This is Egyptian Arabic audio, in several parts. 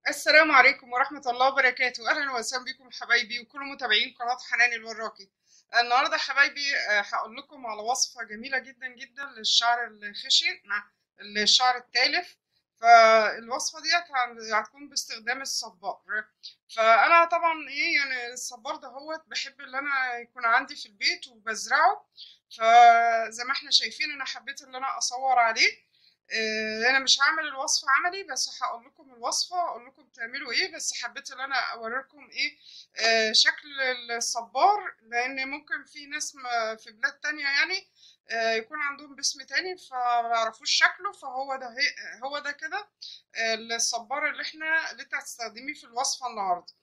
السلام عليكم ورحمة الله وبركاته أهلا وسهلا بكم حبايبي وكل متابعين قناة حنان الوراقي النهاردة حبايبي آه، هقول لكم على وصفة جميلة جدا جدا للشعر الخشن مع الشعر التالف فالوصفة ديت هن- هتكون باستخدام الصبار فأنا طبعا إيه يعني الصبار ده هو بحب اللي أنا يكون عندي في البيت وبزرعه فزي ما احنا شايفين أنا حبيت اللي أنا أصور عليه آه، انا مش هعمل الوصفه عملي بس هقول لكم الوصفه اقول لكم تعملوا ايه بس حبيت ان انا اوريكم ايه آه، شكل الصبار لان ممكن في ناس م- في بلاد تانية يعني آه، يكون عندهم باسم تاني فما يعرفوش شكله فهو ده هي هو ده كده آه، الصبار اللي احنا اللي انت هتستخدميه في الوصفه النهارده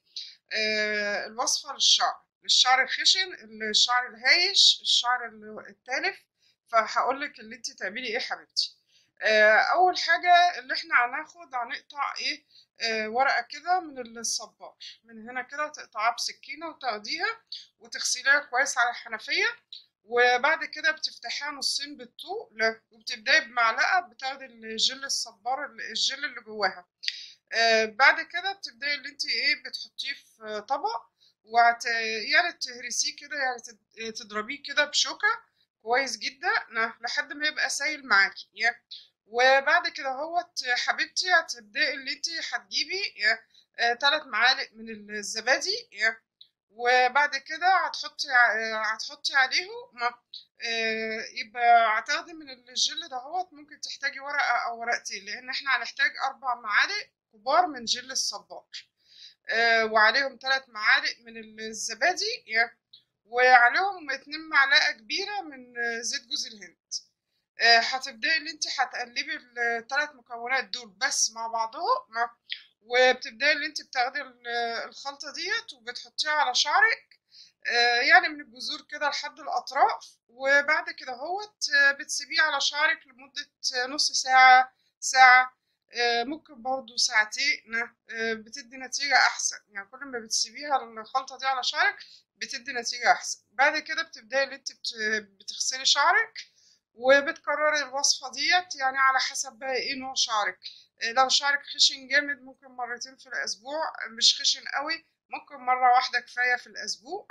آه، الوصفه للشعر للشعر الخشن الشعر الهايش الشعر التالف فهقول لك اللي انت تعملي ايه حبيبتي آه، اول حاجه اللي احنا هناخد هنقطع ايه آه، ورقه كده من الصبار من هنا كده تقطعها بسكينه وتاخديها وتغسليها كويس على الحنفيه وبعد كده بتفتحيها نصين بالطوق لا، وبتبداي بمعلقه بتاخدي الجل الصبار الجل اللي جواها آه، بعد كده بتبداي اللي انت ايه بتحطيه في طبق وهت يعني تهرسيه كده يعني تد- تضربيه كده بشوكة كويس جدا ن- لحد ما يبقى سايل معاكي يعني وبعد كده هوت حبيبتي هتبداي اللي انت هتجيبي آه، تلات معالق من الزبادي يعني وبعد كده هتحطي ع- هتحطي عليهم ما- آه، يبقى هتاخدي من الجل دهوت ممكن تحتاجي ورقة أو ورقتين لأن احنا هنحتاج أربع معالق كبار من جل الصبار آه، وعليهم ثلاث معالق من الزبادي يا- وعليهم اتنين معلقة كبيرة من آه، زيت جوز الهند آه، هتبدأي ان انت هتقلبي الثلاث مكونات دول بس مع بعضهم مع- وبتبدأي ان انت بتاخدي ال- الخلطة ديت وبتحطيها على شعرك آه، يعني من الجذور كده لحد الأطراف وبعد كده هوت آه، بتسيبيه على شعرك لمدة آه، نص ساعة ساعة آه، ممكن برضو ساعتين آه، بتدي نتيجة أحسن يعني كل ما بتسيبيها الخلطة دي على شعرك بتدي نتيجة أحسن بعد كده بتبدأي اللي انت بت- بتغسلي شعرك وبتكرري الوصفة ديت يعني على حسب بقى ايه نوع شعرك آه، لو شعرك خشن جامد ممكن مرتين في الأسبوع مش خشن قوي ممكن مرة واحدة كفاية في الأسبوع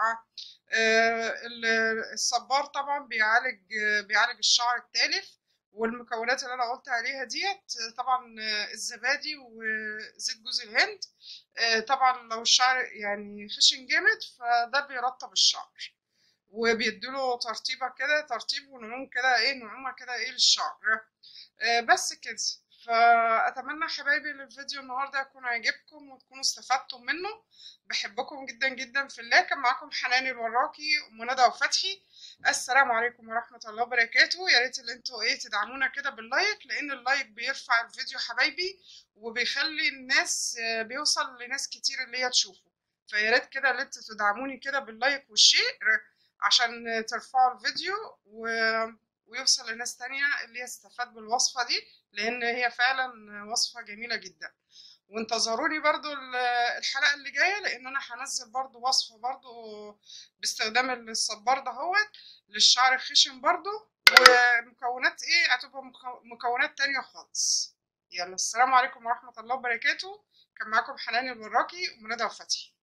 آه، ال- الصبار طبعا بيعالج آه، بيعالج الشعر التالف والمكونات اللي أنا قلت عليها ديت آه، طبعا آه، الزبادي وزيت جوز الهند آه، طبعا لو الشعر يعني خشن جامد فده بيرطب الشعر وبيديله ترطيبة كده ترطيب ونعوم كده ايه نعومة كده ايه للشعر آه، بس كده فأتمنى حبايبي إن الفيديو النهاردة يكون عجبكم وتكونوا استفدتم منه بحبكم جدا جدا في الله كان معاكم حنان الوراقي أم ندى وفتحي السلام عليكم ورحمة الله وبركاته يا ريت اللي انتوا ايه تدعمونا كده باللايك لأن اللايك بيرفع الفيديو حبايبي وبيخلي الناس آه، بيوصل لناس كتير اللي هي تشوفه فيا ريت كده اللي انتوا تدعموني كده باللايك والشير عشان ترفعوا الفيديو و... ويوصل لناس تانية اللي يستفاد بالوصفة دي لأن هي فعلا وصفة جميلة جدا وانتظروني برضو ال- الحلقة اللي جاية لأن أنا هنزل برضو وصفة برضو باستخدام الصبار دهوت للشعر الخشن برضو ومكونات ايه هتبقى مكو- مكونات تانية خالص يلا السلام عليكم ورحمة الله وبركاته كان معاكم حنان الوراقي ومنى وفتحي